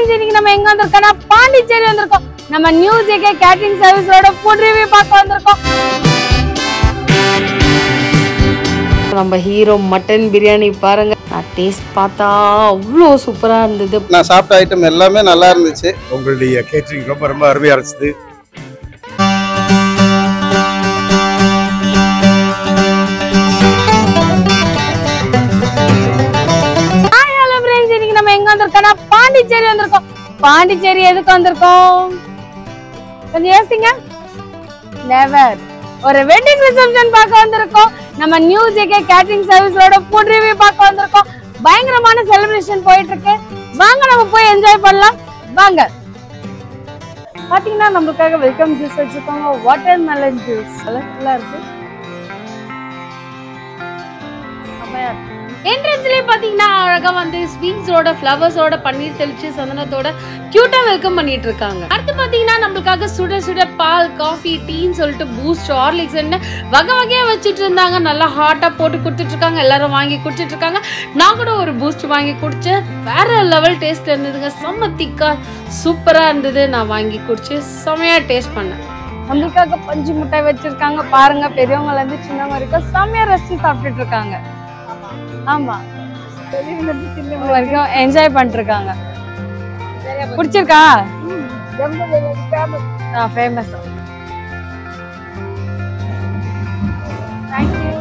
Friends இன்னைக்கு நம்ம எங்க வந்திருக்கோம்னா பாண்டிச்சேரி வந்திருக்கோம் நம்ம நியூ ஜேகே கேட்டரிங் சர்வீஸோட ஃபுட் ரிவ்யூ பார்க்க வந்திருக்கோம் நம்ம ஹீரோ மட்டன் பிரியாணி பாருங்க நான் டேஸ்ட் பார்த்தா அவ்வளோ சூப்பரா இருந்தது நான் சாப்பிட்ட ஐட்டம் எல்லாமே நல்லா இருந்துச்சு உங்களுடைய கேட்டரிங் ரொம்ப ரொம்ப அருமையா இருந்துச்சு ஹாய் ஹலோ ஃப்ரெண்ட்ஸ் இன்னைக்கு நம்ம எங்க வந்திருக்கோம்னா பாண்டிச்சேரி வந்திருக்கோம் பாண்டிச்சேரி எதுக்கு வந்திருக்கோம் கொஞ்சம் யோசிங்க நெவர் ஒரு வெட்டிங் ரிசப்ஷன் பார்க்க வந்திருக்கோம் நம்ம நியூ ஜேகே கேட்டரிங் சர்வீஸோட ஃபுட் ரிவ்யூ பார்க்க வந்திருக்கோம் பயங்கரமான செலிப்ரேஷன் போயிட்டு இருக்கு வாங்க நம்ம போய் என்ஜாய் பண்ணலாம் வாங்க பாத்தீங்கன்னா நம்மளுக்காக வெல்கம் ஜூஸ் வச்சிருக்காங்க வாட்டர் மெலன் ஜூஸ் கலர்ஃபுல்லா இருக்கு செமையா இருக்கு என்ட்ரன்ஸ்லயே பாத்தீங்கன்னா அழகா வந்து ஸ்வீட்ஸோட ஃப்ளவர்ஸோட பன்னீர் தெளிச்சு சந்தனத்தோட கியூட்டா வெல்கம் பண்ணிட்டு இருக்காங்க அடுத்து பாத்தீங்கன்னா நம்மளுக்காக சுட சுட பால் காஃபி டீன்னு சொல்லிட்டு பூஸ்ட் ஹார்லிக்ஸ் வகை வகையா வச்சுட்டு இருந்தாங்க நல்லா ஹாட்டா போட்டு கொடுத்துட்டு இருக்காங்க எல்லாரும் வாங்கி குடிச்சிட்டு இருக்காங்க நான் கூட ஒரு பூஸ்ட் வாங்கி குடிச்சேன் வேற லெவல் டேஸ்ட் இருந்ததுங்க செம்ம திக்கா சூப்பரா இருந்தது நான் வாங்கி குடிச்சு செமையா டேஸ்ட் பண்ணேன் நம்மளுக்காக பஞ்சு மிட்டாய் வச்சிருக்காங்க பாருங்க பெரியவங்கல இருந்து சின்னவங்க வரைக்கும் செம்மையா ரசிச்சு சாப்பிட்டுட்டு இருக்காங்க ஆமா பெரியவங்க இருந்து சின்னவங்க வரைக்கும் என்ஜாய் பண்ணிட்டு இருக்காங்க பிடிச்சிருக்கா ஃபேமஸ் தேங்க்யூ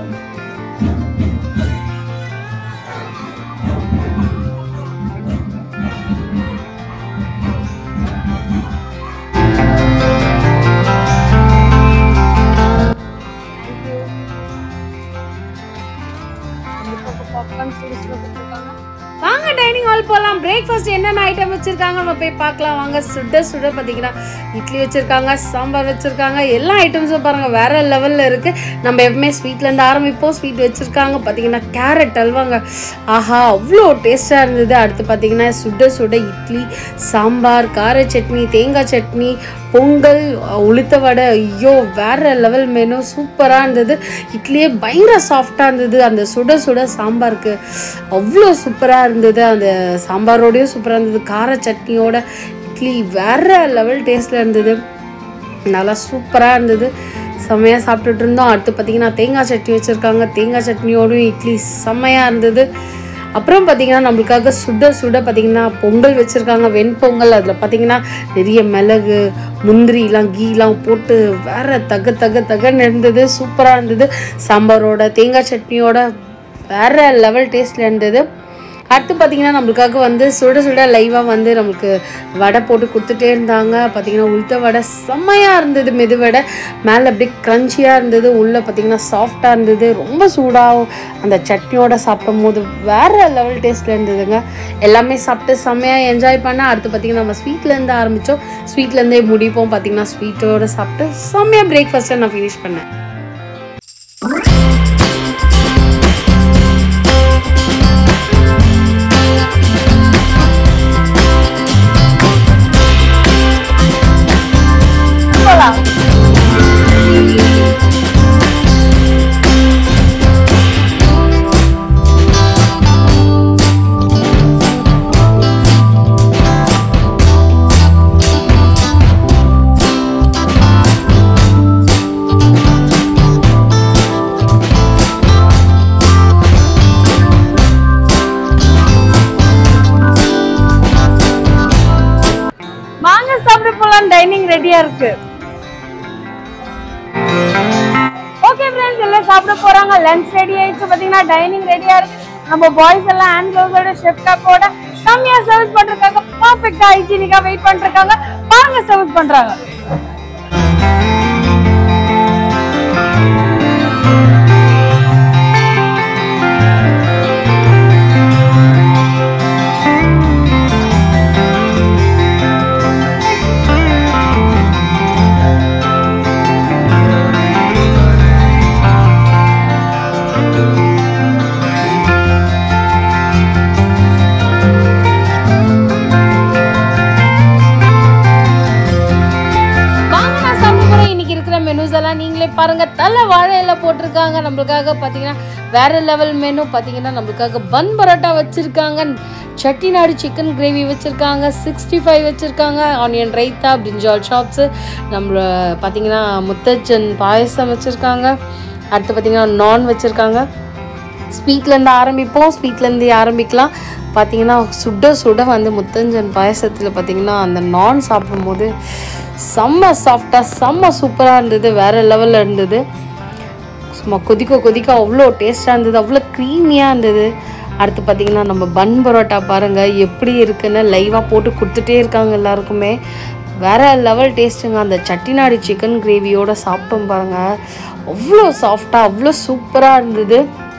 பாப்கார்ன் சுடு சுட கொடுத்துருக்காங்க வாங்க டைனிங் ஹால் போகலாம் பிரேக்ஃபாஸ்ட் என்னென்ன ஐட்டம் வச்சிருக்காங்க நம்ம போய் பார்க்கலாம் வாங்க சுட சுட பார்த்தீங்கன்னா இட்லி வச்சிருக்காங்க சாம்பார் வச்சிருக்காங்க எல்லா ஐட்டம்ஸும் பாருங்க வேற லெவல்ல இருக்கு நம்ம எப்பவுமே ஸ்வீட்ல இருந்து ஆரம்பிப்போம் ஸ்வீட் வச்சிருக்காங்க பார்த்தீங்கன்னா கேரட் அல்வாங்க ஆஹா அவ்வளோ டேஸ்டா இருந்தது அடுத்து பார்த்தீங்கன்னா சுட சுட இட்லி சாம்பார் கார சட்னி தேங்காய் சட்னி பொங்கல் உளுத்த வடை ஐயோ வேற லெவல் மெனு சூப்பராக இருந்தது இட்லியே பயங்கர சாஃப்டாக இருந்தது அந்த சுட சுட சாம்பாருக்கு அவ்வளோ சூப்பராக இருந்தது அந்த சாம்பாரோடையும் சூப்பராக இருந்தது கார சட்னியோட இட்லி வேற லெவல் டேஸ்ட்டில் இருந்தது நல்லா சூப்பராக இருந்தது செம்மையாக சாப்பிட்டுட்டு இருந்தோம் அடுத்து பார்த்தீங்கன்னா தேங்காய் சட்னி வச்சுருக்காங்க தேங்காய் சட்னியோடும் இட்லி செம்மையாக இருந்தது அப்புறம் பார்த்தீங்கன்னா நம்மளுக்காக சுட சுட பார்த்தீங்கன்னா பொங்கல் வச்சுருக்காங்க வெண்பொங்கல் அதில் பார்த்தீங்கன்னா நிறைய மிளகு முந்திரிலாம் கீலாம் போட்டு வேற தக தக தகன்னு இருந்தது சூப்பராக இருந்தது சாம்பாரோட தேங்காய் சட்னியோட வேற லெவல் டேஸ்ட்டில் இருந்தது அடுத்து பார்த்தீங்கன்னா நம்மளுக்காக வந்து சுட சுட லைவாக வந்து நம்மளுக்கு வடை போட்டு கொடுத்துட்டே இருந்தாங்க பார்த்தீங்கன்னா உளுத்த வடை செம்மையாக இருந்தது மெது வடை மேலே அப்படியே க்ரன்ச்சியாக இருந்தது உள்ளே பார்த்தீங்கன்னா சாஃப்டாக இருந்தது ரொம்ப சூடாக அந்த சட்னியோட சாப்பிடும் போது வேற லெவல் டேஸ்ட்டில் இருந்ததுங்க எல்லாமே சாப்பிட்டு செம்மையாக என்ஜாய் பண்ண அடுத்து பார்த்தீங்கன்னா நம்ம ஸ்வீட்லேருந்து ஆரம்பித்தோம் ஸ்வீட்லேருந்தே முடிப்போம் பார்த்தீங்கன்னா ஸ்வீட்டோட சாப்பிட்டு செம்மையாக பிரேக்ஃபாஸ்ட்டை நான் ஃபினிஷ் பண்ணேன் போலாம் வாங்க சாப்பிட போலாம் டைனிங் ரெடியா இருக்கு ஓகே ஃப்ரெண்ட்ஸ் எல்லாம் சாப்பிட போறாங்க லஞ்ச் ரெடி ஆயிடுச்சு பாத்தீங்கன்னா டைனிங் ரெடியா இருக்கு நம்ம பாய்ஸ் எல்லாம் ஹேண்ட் க்ளவுஸோட ஷெஃப் கப்போட கம்மியா சர்வீஸ் பண்றாங்க பர்ஃபெக்ட்டா ஹைஜீனிக்கா வெயிட் பண்ணிருக்காங்க பாருங்க சர்வீஸ் பண்றாங்க வாங்க நான் சாப்பிட போறேன் இன்னைக்கு இருக்கிற மெனூஸ் எல்லாம் நீங்களே பாருங்க தலை வாழை இலை போட்டிருக்காங்க நம்மளுக்காக பார்த்தீங்கன்னா வேற லெவல் மெனு பார்த்தீங்கன்னா நம்மளுக்காக பன் பரோட்டா வச்சுருக்காங்க செட்டிநாடு சிக்கன் கிரேவி வச்சுருக்காங்க சிக்ஸ்டி ஃபைவ் வச்சுருக்காங்க ஆனியன் ரைத்தா பிரிஞ்சால் ஷாப்ஸு நம்மள பார்த்தீங்கன்னா முத்தச்சன் பாயசம் வச்சுருக்காங்க அடுத்து பார்த்தீங்கன்னா நான் வச்சுருக்காங்க ஸ்வீட்லேருந்து ஆரம்பிப்போம் ஸ்வீட்லேருந்து ஆரம்பிக்கலாம் பார்த்தீங்கன்னா சுட சுட வந்து முத்தஞ்சன் பாயசத்தில் பார்த்தீங்கன்னா அந்த நான் சாப்பிடும்போது செம்ம சாஃப்டாக செம்ம சூப்பராக இருந்தது வேறு லெவலில் இருந்தது சும்மா கொதிக்க கொதிக்க அவ்வளோ டேஸ்ட்டாக இருந்தது அவ்வளோ க்ரீமியாக இருந்தது அடுத்து பார்த்தீங்கன்னா நம்ம பன் பரோட்டா பாருங்கள் எப்படி இருக்குன்னு லைவாக போட்டு கொடுத்துட்டே இருக்காங்க எல்லாருக்குமே வேற லெவல் டேஸ்ட்டுங்க அந்த சட்டிநாடு சிக்கன் கிரேவியோட சாப்பிட்டோம் பாருங்கள் அவ்வளோ சாஃப்டாக அவ்வளோ சூப்பராக இருந்தது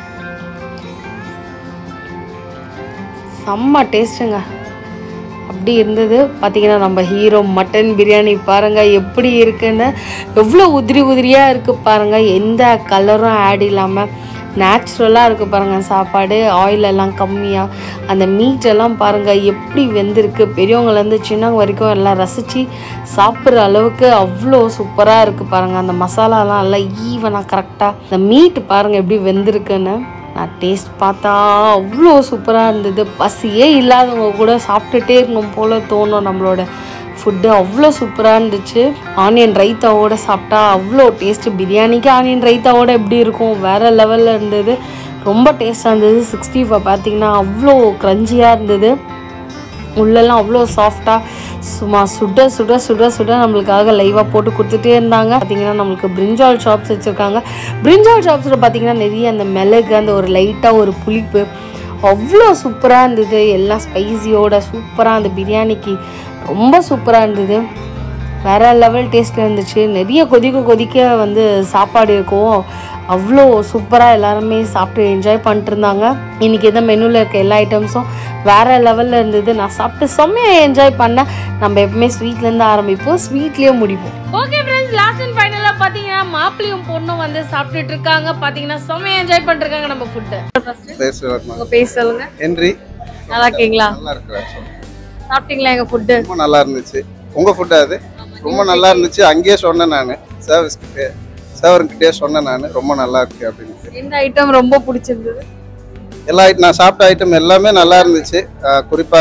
செம்ம டேஸ்ட்டுங்க அப்படி இருந்தது பார்த்தீங்கன்னா நம்ம ஹீரோ மட்டன் பிரியாணி பாருங்கள் எப்படி இருக்குன்னு எவ்வளோ உதிரி உதிரியாக இருக்குது பாருங்கள் எந்த கலரும் ஆட் இல்லாமல் நேச்சுரலாக இருக்குது பாருங்கள் சாப்பாடு ஆயில் எல்லாம் கம்மியாக அந்த மீட் எல்லாம் பாருங்கள் எப்படி வெந்திருக்கு பெரியவங்கலேருந்து சின்னவங்க வரைக்கும் எல்லாம் ரசித்து சாப்பிட்ற அளவுக்கு அவ்வளோ சூப்பராக இருக்குது பாருங்கள் அந்த மசாலாலாம் நல்லா ஈவனாக கரெக்டாக அந்த மீட் பாருங்கள் எப்படி வெந்திருக்குன்னு நான் டேஸ்ட் பார்த்தா அவ்வளோ சூப்பராக இருந்தது பசியே இல்லாதவங்க கூட சாப்பிட்டுட்டே இருக்கணும் போல் தோணும் நம்மளோட ஃபுட்டு அவ்வளோ சூப்பராக இருந்துச்சு ஆனியன் ரைத்தாவோட சாப்பிட்டா அவ்வளோ டேஸ்ட்டு பிரியாணிக்கு ஆனியன் ரைத்தாவோட எப்படி இருக்கும் வேறு லெவலில் இருந்தது ரொம்ப டேஸ்ட்டாக இருந்தது சிக்ஸ்டி ஃபைவ் பார்த்தீங்கன்னா அவ்வளோ க்ரன்ச்சியாக இருந்தது உள்ளெல்லாம் அவ்வளோ சாஃப்டாக சும்மா சுட சுட சுட சுட நம்மளுக்காக லைவாக போட்டு கொடுத்துட்டே இருந்தாங்க பார்த்தீங்கன்னா நம்மளுக்கு பிரிஞ்சால் ஷாப்ஸ் வச்சுருக்காங்க பிரிஞ்சால் ஷாப்ஸில் பார்த்தீங்கன்னா நிறைய அந்த மிளகு அந்த ஒரு லைட்டாக ஒரு புளிப்பு அவ்வளோ சூப்பராக இருந்தது எல்லாம் ஸ்பைசியோட சூப்பராக அந்த பிரியாணிக்கு ரொம்ப சூப்பராக இருந்தது வேற லெவல் டேஸ்ட்டில் இருந்துச்சு நிறைய கொதிக்க கொதிக்க வந்து சாப்பாடு இருக்கும் அவ்வளோ சூப்பராக எல்லாருமே சாப்பிட்டு என்ஜாய் பண்ணிட்டு இருந்தாங்க இன்றைக்கி இந்த மெனுவில் இருக்க எல்லா ஐட்டம்ஸும் வேறு லெவலில் இருந்தது நான் சாப்பிட்டு செம்மையாக என்ஜாய் பண்ணேன் நம்ம எப்பவுமே ஸ்வீட்லேருந்து ஆரம்பிப்போம் ஸ்வீட்லேயே முடிப்போம் ஓகே ஃப்ரெண்ட்ஸ் லாஸ்ட் அண்ட் ஃபைனலாக பார்த்தீங்கன்னா மாப்பிளையும் பொண்ணும் வந்து சாப்பிட்டுட்டு இருக்காங்க பார்த்தீங்கன்னா செம்மையாக என்ஜாய் பண்ணிருக்காங்க நம்ம ஃபுட்டு பேசுவார் உங்க பேர் சொல்லுங்க ஹென்றி நல்லா இருக்கீங்களா நல்லா இருக்கிறார் சாப்பிட்டீங்களா எங்க ஃபுட்டு ரொம்ப நல்லா இருந்துச்சு உங்க ஃபுட் அது ரொம்ப நல்லா இருந்துச்சு அங்கேயே சொன்னேன் நான் சர்வீஸ் கிட்டே சர்வர்கிட்டே சொன்னேன் நான் ரொம்ப நல்லா இருக்கு அப்படின்னு எந்த ஐட்டம் ரொம்ப பிடிச்சிருந்தது எல்லா ஐட்டம் நான் சாப்பிட்ட ஐட்டம் எல்லாமே நல்லா இருந்துச்சு ஆஹ் குறிப்பா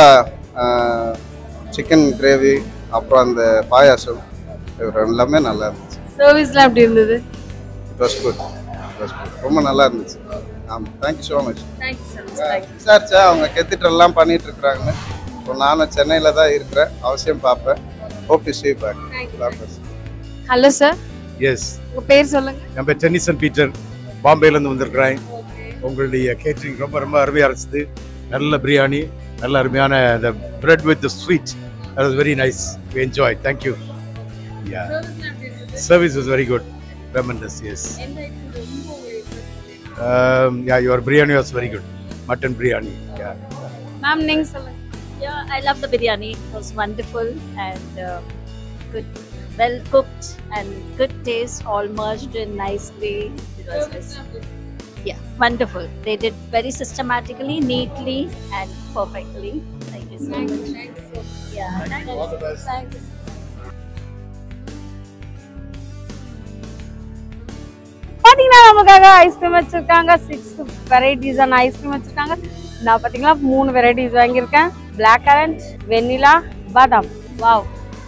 சிக்கன் கிரேவி அப்புறம் அந்த பாயாசம் இது எல்லாமே நல்லா இருந்துச்சு சர்வீஸ்லாம் எப்படி இருந்தது it was good it was good ரொம்ப நல்லா இருந்துச்சு ஆமாம் thank you so much thank you sir thank you விசாரிச்சா அவங்க கெத்திட்டெல்லாம் பண்ணிட்டு இருக்கிறாங்கன்னு ஸோ நானும் சென்னையில் தான் இருக்கிறேன் அவசியம் பார்ப்பேன் hope to see back hello sir yes உங்க பேர் சொல்லுங்க என் பேர் டென்னிசன் பீட்டர் பாம்பேலேருந்து வந்திருக்கிறேன் உங்களுடைய கேட்டரிங் ரொம்ப ரொம்ப அருமையாக இருந்துச்சு நல்ல பிரியாணி நல்ல அருமையான இந்த bread with sweet that was very nice we enjoyed thank you yeah service was very good tremendous yes um, yeah your biryani was very good mutton biryani yeah ma'am நீங்க சொல்லுங்க Yeah, I love the biryani. It was wonderful and uh, good, well cooked and good taste, all merged in nicely. It was just, yeah, wonderful. They did very systematically, neatly, and perfectly. Thank you so much. Yeah, thank you. Thank you. பாத்தீங்கன்னா நமக்காக ice cream வச்சிருக்காங்க six வெரைட்டிஸான ice cream வச்சிருக்காங்க நான் பாத்தீங்கன்னா மூணு varieties வாங்கியிருக்கேன் black currant vanilla பாதாம் wow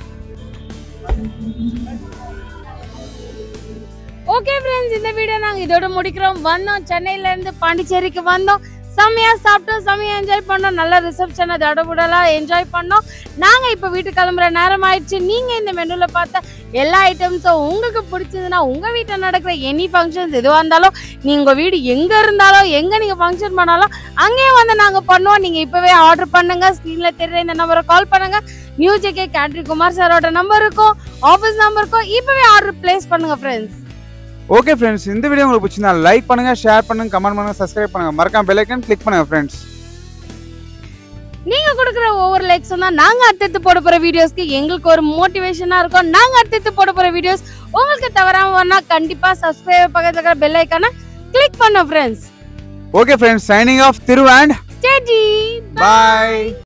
okay friends இந்த வீடியோ நாங்க இதோட முடிக்கிறோம் வந்தோம் சென்னையில இருந்து பாண்டிச்சேரிக்கு வந்தோம் செம்மையா சாப்பிட்டோம் செம்மையா என்ஜாய் பண்ணோம் நல்ல ரிசப்ஷனை தடபுடலா என்ஜாய் பண்ணோம் நாங்க இப்ப வீட்டுக்கு கிளம்புற நேரம் ஆயிடுச்சு நீங்க இந்த மெனுல பார்த்த எல்லா ஐட்டம்ஸும் உங்களுக்கு பிடிச்சதுன்னா உங்க வீட்டில் நடக்கிற எனி ஃபங்க்ஷன்ஸ் எதுவாக இருந்தாலும் நீங்க உங்க வீடு எங்க இருந்தாலும் எங்க நீங்க ஃபங்க்ஷன் பண்ணாலும் அங்கேயே வந்து நாங்க பண்ணுவோம் நீங்க இப்பவே ஆர்டர் பண்ணுங்க ஸ்க்ரீன்ல தெரியுற இந்த நம்பரை கால் பண்ணுங்க மியூசிக்கே கேட்ரி குமார் சாரோட நம்பர் இருக்கும் ஆஃபீஸ் நம்பர் இருக்கும் இப்பவே ஆர்டர் பிளேஸ் பண்ணுங்க ஃப்ரெண்ட்ஸ் ஓகே ஃப்ரெண்ட்ஸ் இந்த வீடியோ உங்களுக்கு பிடிச்சிருந்தா லைக் பண்ணுங்க ஷேர் பண்ணுங்க கமெண்ட் பண்ணுங்க சப்ஸ்கிரைப் பண்ணுங்க மறக்காம பெல் ஐக்கன் கிளிக் பண்ணுங்க ஃப்ரெண்ட்ஸ் நீங்க கொடுக்குற ஒவ்வொரு லைக்ஸும் தான் நாங்க அடுத்தடுத்து போட போற வீடியோஸ்க்கு எங்களுக்கு ஒரு மோட்டிவேஷனா இருக்கும் நாங்க அடுத்தடுத்து போட போற வீடியோஸ் உங்களுக்கு தவறாம வரனா கண்டிப்பா சப்ஸ்கிரைப் பக்கத்துல இருக்கிற பெல் ஐக்கான கிளிக் பண்ண friends okay friends signing off Thiru and ஸ்டேஜி பாய்